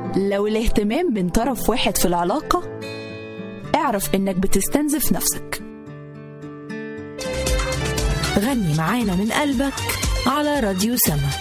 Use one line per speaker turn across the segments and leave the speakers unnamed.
لو الاهتمام من طرف واحد في العلاقة اعرف إنك بتستنزف نفسك
غني معانا من قلبك على راديو سما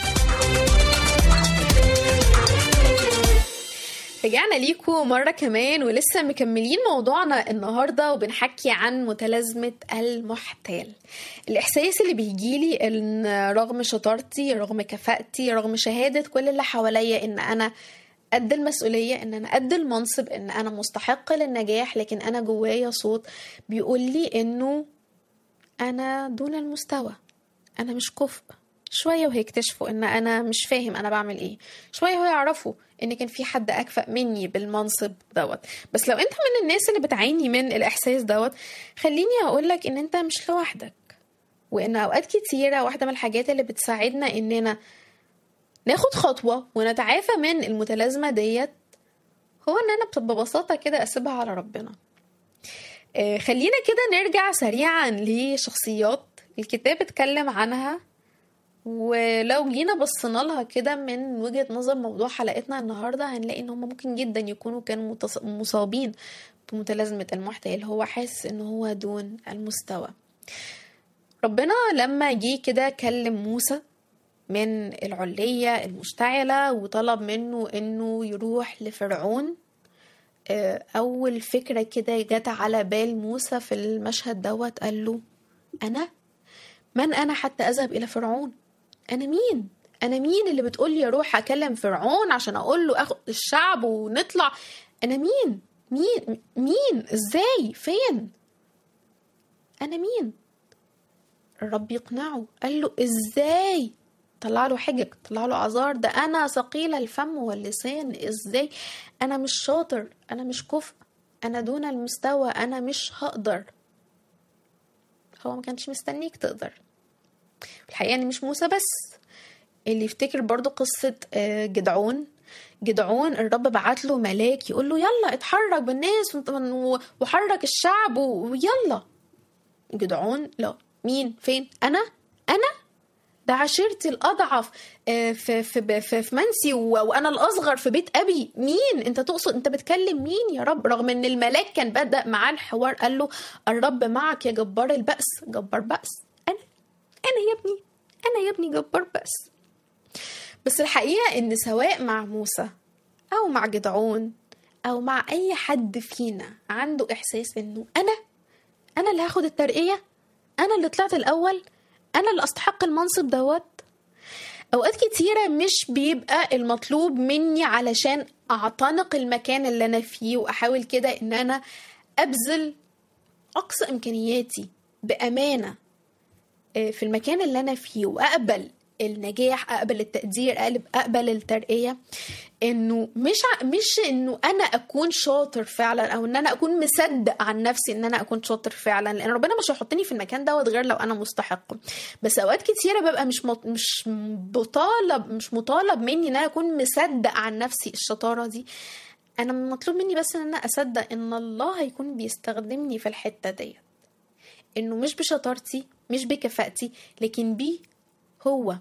رجعنا ليكم مرة كمان ولسه مكملين موضوعنا النهاردة وبنحكي عن متلازمة المحتال الإحساس اللي بيجيلي إن رغم شطارتي رغم كفاءتي رغم شهادة كل اللي حواليا إن أنا قد المسؤولية إن أنا قد المنصب إن أنا مستحقة للنجاح لكن أنا جوايا صوت بيقول لي إنه أنا دون المستوى أنا مش كفء شوية وهيكتشفوا إن أنا مش فاهم أنا بعمل إيه شوية ويعرفوا إن كان في حد أكفأ مني بالمنصب دوت بس لو أنت من الناس اللي بتعاني من الإحساس دوت خليني أقولك إن أنت مش لوحدك وإن أوقات كتيرة واحدة من الحاجات اللي بتساعدنا إننا ناخد خطوة ونتعافى من المتلازمة ديت هو إن أنا ببساطة كده أسيبها على ربنا آه، خلينا كده نرجع سريعا لشخصيات الكتاب اتكلم عنها ولو جينا بصينا لها كده من وجهة نظر موضوع حلقتنا النهارده هنلاقي ان هم ممكن جدا يكونوا كانوا متص- مصابين بمتلازمة المحتال هو حاسس ان هو دون المستوى ربنا لما جه كده كلم موسى من العلية المشتعلة وطلب منه انه يروح لفرعون آه، اول فكرة كده جت على بال موسى في المشهد دوت قال له انا من انا حتى اذهب الى فرعون انا مين انا مين اللي بتقول لي اروح اكلم فرعون عشان اقول له اخد الشعب ونطلع انا مين مين مين ازاي فين انا مين الرب يقنعه قال له ازاي طلع له حجج طلع له اعذار ده انا ثقيل الفم واللسان ازاي انا مش شاطر انا مش كفء انا دون المستوى انا مش هقدر هو ما كانش مستنيك تقدر الحقيقة ان مش موسى بس اللي يفتكر برضو قصة آه، جدعون جدعون الرب بعت له ملاك يقول له يلا اتحرك بالناس وانت- وحرك الشعب و- ويلا جدعون لا مين فين انا انا ده عشيرتي الاضعف آه، في في في, في منسي و- وانا الاصغر في بيت ابي مين انت تقصد انت بتكلم مين يا رب رغم ان الملاك كان بدا معاه الحوار قال له الرب معك يا جبار البأس جبار بأس انا انا يا ابني انا يا ابني جبار بأس بس الحقيقه ان سواء مع موسى او مع جدعون او مع اي حد فينا عنده احساس انه انا انا اللي هاخد الترقيه انا اللي طلعت الاول انا اللي استحق المنصب دوت اوقات كتيره مش بيبقى المطلوب مني علشان اعتنق المكان اللي انا فيه واحاول كده ان انا ابذل اقصى امكانياتي بامانه آه، في المكان اللي انا فيه واقبل النجاح اقبل التقدير اقبل اقبل الترقيه انه مش ع- مش انه انا اكون شاطر فعلا او ان انا اكون مصدق عن نفسي ان انا اكون شاطر فعلا لان ربنا مش هيحطني في المكان دوت غير لو انا مستحق بس اوقات كتيره ببقى مش مط... مش مطالب مش مطالب مني ان انا اكون مصدق عن نفسي الشطاره دي انا مطلوب مني بس ان انا اصدق ان الله هيكون بيستخدمني في الحته ديت انه مش بشطارتي مش بكفاءتي لكن بيه هو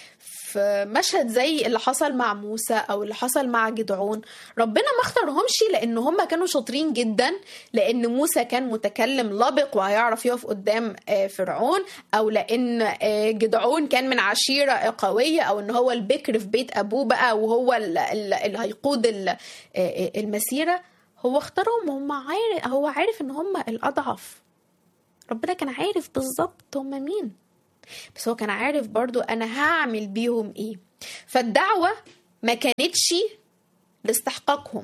في مشهد زي اللي حصل مع موسى او اللي حصل مع جدعون ربنا ما اختارهمش لان هم كانوا شاطرين جدا لان موسى كان متكلم لبق وهيعرف يقف قدام آه، فرعون او لان آه، جدعون كان من عشيره قويه او ان هو البكر في بيت ابوه بقى وهو ال- ال- اللي هيقود ال- آه، المسيره هو اختارهم هم عارف هو عارف ان هم الاضعف ربنا كان عارف بالظبط هم مين بس هو كان عارف برضو انا هعمل بيهم ايه فالدعوة ما كانتش لاستحقاقهم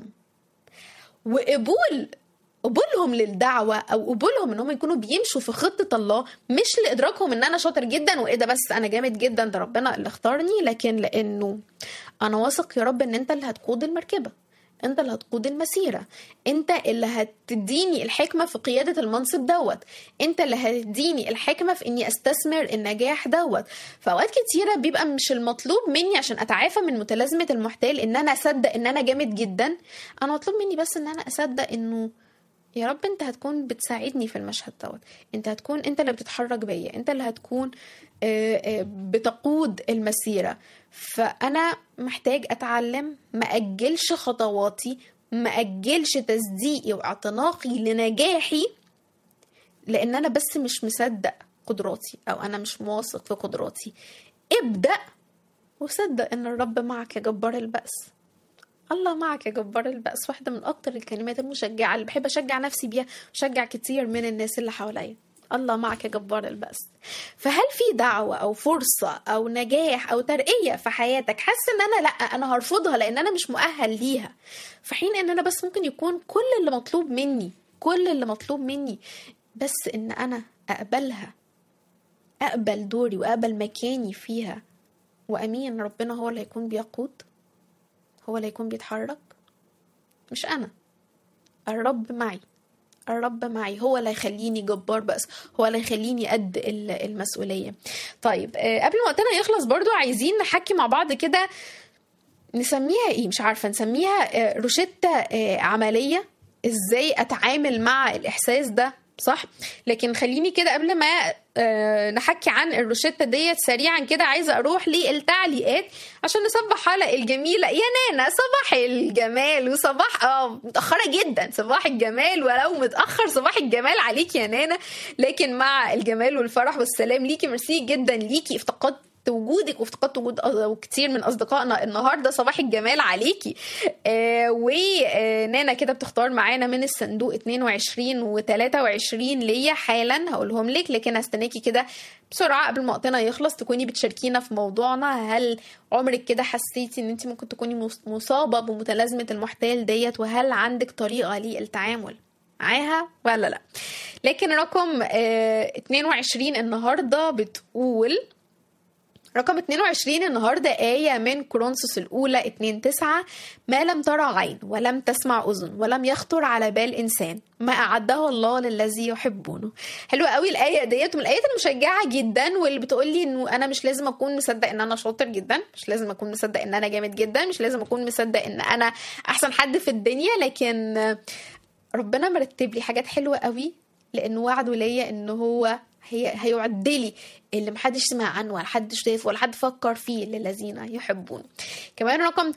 وقبول قبولهم للدعوة أو قبولهم إن هم يكونوا بيمشوا في خطة الله مش لإدراكهم إن أنا شاطر جدا وإيه ده بس أنا جامد جدا ده ربنا اللي اختارني لكن لأنه أنا واثق يا رب إن أنت اللي هتقود المركبة انت اللي هتقود المسيرة انت اللي هتديني الحكمة في قيادة المنصب دوت انت اللي هتديني الحكمة في اني استثمر النجاح دوت فاوقات كتيرة بيبقى مش المطلوب مني عشان اتعافى من متلازمة المحتال ان انا اصدق ان انا جامد جدا انا مطلوب مني بس ان انا اصدق انه يا رب انت هتكون بتساعدني في المشهد دوت انت هتكون انت اللي بتتحرك بيا انت اللي هتكون آه، آه، بتقود المسيرة فأنا محتاج أتعلم ما أجلش خطواتي ما أجلش تصديقي واعتناقي لنجاحي لأن أنا بس مش مصدق قدراتي أو أنا مش واثق في قدراتي ابدأ وصدق إن الرب معك يا جبار البأس الله معك يا جبار البأس واحدة من أكتر الكلمات المشجعة اللي بحب أشجع نفسي بيها وأشجع كتير من الناس اللي حواليا الله معك يا جبار البأس فهل في دعوة أو فرصة أو نجاح أو ترقية في حياتك حاسس إن أنا لأ أنا هرفضها لأن أنا مش مؤهل ليها في حين إن أنا بس ممكن يكون كل اللي مطلوب مني كل اللي مطلوب مني بس إن أنا أقبلها أقبل دوري وأقبل مكاني فيها وأمين ربنا هو اللي هيكون بيقود هو اللي هيكون بيتحرك مش أنا الرب معي الرب معي هو اللي هيخليني جبار بس هو اللي هيخليني قد ال- المسؤولية طيب آه، قبل ما وقتنا يخلص برضو عايزين نحكي مع بعض كده نسميها ايه مش عارفة نسميها آه، روشتة آه، عملية ازاي اتعامل مع الاحساس ده صح لكن خليني كده قبل ما آه، نحكي عن الروشتة ديت سريعا كده عايزة اروح للتعليقات عشان نصبح على الجميلة يا نانا صباح الجمال وصباح اه متأخرة جدا صباح الجمال ولو متأخر صباح الجمال عليك يا نانا لكن مع الجمال والفرح والسلام ليكي ميرسي جدا ليكي افتقدت وجودك وافتقدت وجود أص- كتير من اصدقائنا النهارده صباح الجمال عليكي آه ونانا كده بتختار معانا من الصندوق 22 و23 ليا حالا هقولهم لك لكن هستناكي كده بسرعه قبل ما وقتنا يخلص تكوني بتشاركينا في موضوعنا هل عمرك كده حسيتي ان انت ممكن تكوني مص- مصابه بمتلازمه المحتال ديت وهل عندك طريقه للتعامل معاها ولا لا لكن رقم آه 22 النهارده بتقول رقم 22 النهاردة آية من كورنثوس الأولى 2 9 ما لم ترى عين ولم تسمع أذن ولم يخطر على بال إنسان ما أعده الله للذي يحبونه حلوة قوي الآية ديت من الآيات المشجعة جدا واللي بتقول لي إنه أنا مش لازم أكون مصدق إن أنا شاطر جدا مش لازم أكون مصدق إن أنا جامد جدا مش لازم أكون مصدق إن أنا أحسن حد في الدنيا لكن ربنا مرتب لي حاجات حلوة قوي لأنه وعده ليا إن هو هي هيعد لي اللي محدش سمع عنه ولا حد شاف ولا حد فكر فيه للذين يحبون كمان رقم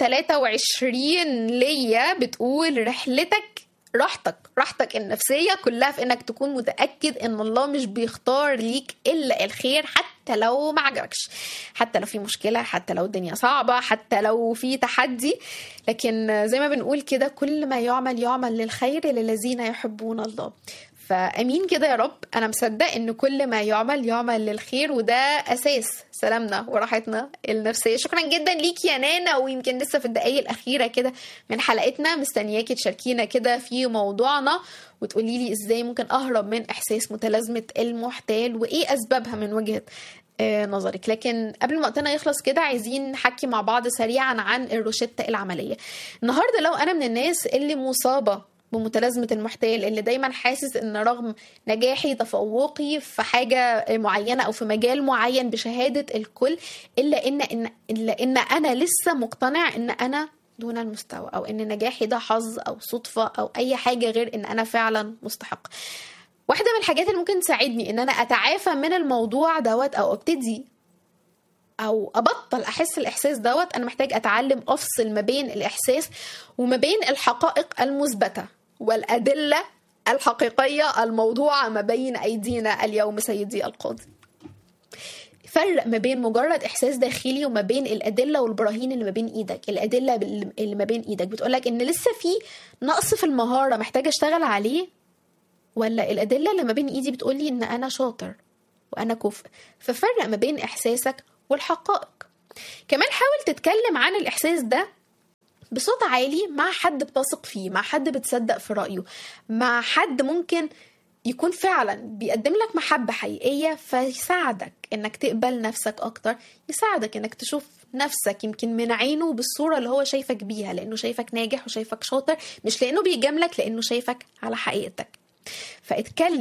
23 ليا بتقول رحلتك راحتك راحتك النفسية كلها في انك تكون متأكد ان الله مش بيختار ليك الا الخير حتى لو ما عجبكش حتى لو في مشكلة حتى لو الدنيا صعبة حتى لو في تحدي لكن زي ما بنقول كده كل ما يعمل يعمل للخير للذين يحبون الله فامين كده يا رب انا مصدق ان كل ما يعمل يعمل للخير وده اساس سلامنا وراحتنا النفسيه شكرا جدا ليك يا نانا ويمكن لسه في الدقائق الاخيره كده من حلقتنا مستنياكي تشاركينا كده في موضوعنا وتقولي لي ازاي ممكن اهرب من احساس متلازمه المحتال وايه اسبابها من وجهه آه، نظرك لكن قبل ما وقتنا يخلص كده عايزين نحكي مع بعض سريعا عن الروشتة العملية النهاردة لو أنا من الناس اللي مصابة بمتلازمة المحتال اللي دايما حاسس ان رغم نجاحي تفوقي في حاجة معينة او في مجال معين بشهادة الكل الا ان ان الا ان انا لسه مقتنع ان انا دون المستوى او ان نجاحي ده حظ او صدفة او اي حاجة غير ان انا فعلا مستحق واحدة من الحاجات اللي ممكن تساعدني ان انا اتعافى من الموضوع دوت او ابتدي او ابطل احس الاحساس دوت انا محتاج اتعلم افصل ما بين الاحساس وما بين الحقائق المثبته والادله الحقيقيه الموضوعه ما بين ايدينا اليوم سيدي القاضي فرق ما بين مجرد احساس داخلي وما بين الادله والبراهين اللي ما بين ايدك الادله اللي ما بين ايدك بتقولك ان لسه في نقص في المهاره محتاجه اشتغل عليه ولا الادله اللي ما بين ايدي بتقولي ان انا شاطر وانا كفء ففرق ما بين احساسك والحقائق كمان حاول تتكلم عن الاحساس ده بصوت عالي مع حد بتثق فيه مع حد بتصدق في رايه مع حد ممكن يكون فعلا بيقدم لك محبة حقيقية فيساعدك انك تقبل نفسك اكتر يساعدك انك تشوف نفسك يمكن من عينه بالصورة اللي هو شايفك بيها لانه شايفك ناجح وشايفك شاطر مش لانه بيجاملك لانه شايفك على حقيقتك فاتكلم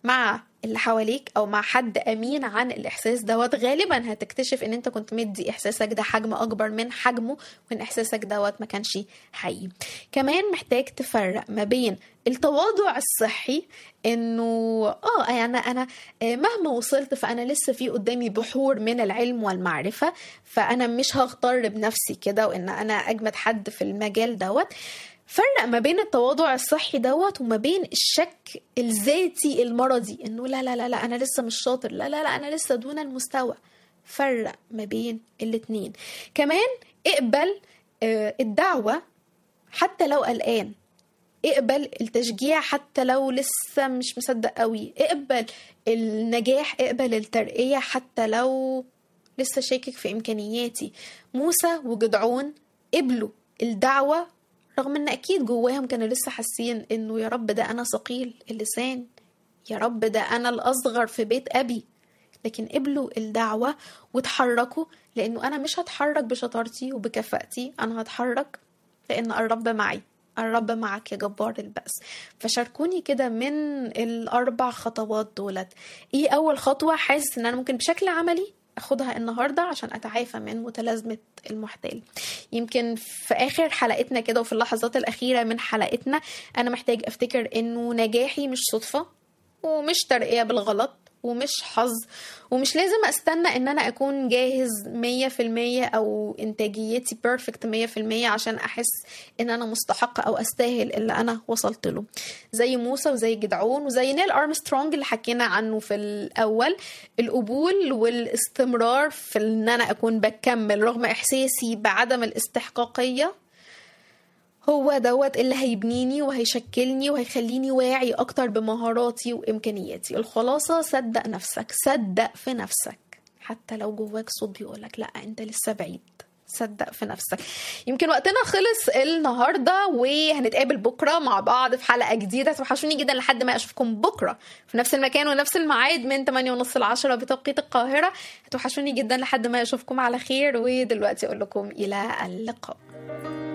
مع اللي حواليك او مع حد امين عن الاحساس دوت غالبا هتكتشف ان انت كنت مدي احساسك ده حجم اكبر من حجمه وان احساسك دوت ما كانش حقيقي كمان محتاج تفرق ما بين التواضع الصحي انه اه يعني انا مهما وصلت فانا لسه في قدامي بحور من العلم والمعرفه فانا مش هغتر بنفسي كده وان انا اجمد حد في المجال دوت فرق ما بين التواضع الصحي دوت وما بين الشك الذاتي المرضي انه لا لا لا لا انا لسه مش شاطر لا لا لا انا لسه دون المستوى فرق ما بين الاتنين كمان اقبل الدعوة حتى لو قلقان اقبل التشجيع حتى لو لسه مش مصدق قوي اقبل النجاح اقبل الترقية حتى لو لسه شاكك في امكانياتي موسى وجدعون قبلوا الدعوة رغم ان اكيد جواهم كانوا لسه حاسين انه يا رب ده انا ثقيل اللسان يا رب ده انا الاصغر في بيت ابي لكن قبلوا الدعوة وتحركوا لانه انا مش هتحرك بشطارتي وبكفاءتي انا هتحرك لان الرب معي الرب معك يا جبار البأس فشاركوني كده من الأربع خطوات دولت إيه أول خطوة حاسس إن أنا ممكن بشكل عملي اخدها النهارده عشان اتعافى من متلازمه المحتال يمكن في اخر حلقتنا كده وفي اللحظات الاخيره من حلقتنا انا محتاج افتكر انه نجاحي مش صدفه ومش ترقيه بالغلط ومش حظ ومش لازم استنى ان انا اكون جاهز مية في المية او انتاجيتي بيرفكت مية في المية عشان احس ان انا مستحقة او استاهل اللي انا وصلت له زي موسى وزي جدعون وزي نيل ارمسترونج اللي حكينا عنه في الاول القبول والاستمرار في ان انا اكون بكمل رغم احساسي بعدم الاستحقاقية هو دوت اللي هيبنيني وهيشكلني وهيخليني واعي اكتر بمهاراتي وامكانياتي الخلاصه صدق نفسك صدق في نفسك حتى لو جواك صوت بيقولك لا انت لسه بعيد صدق في نفسك يمكن وقتنا خلص النهارده وهنتقابل بكره مع بعض في حلقه جديده توحشوني جدا لحد ما اشوفكم بكره في نفس المكان ونفس الميعاد من 8 ونص ل 10 بتوقيت القاهره هتوحشوني جدا لحد ما اشوفكم على خير ودلوقتي اقول لكم الى اللقاء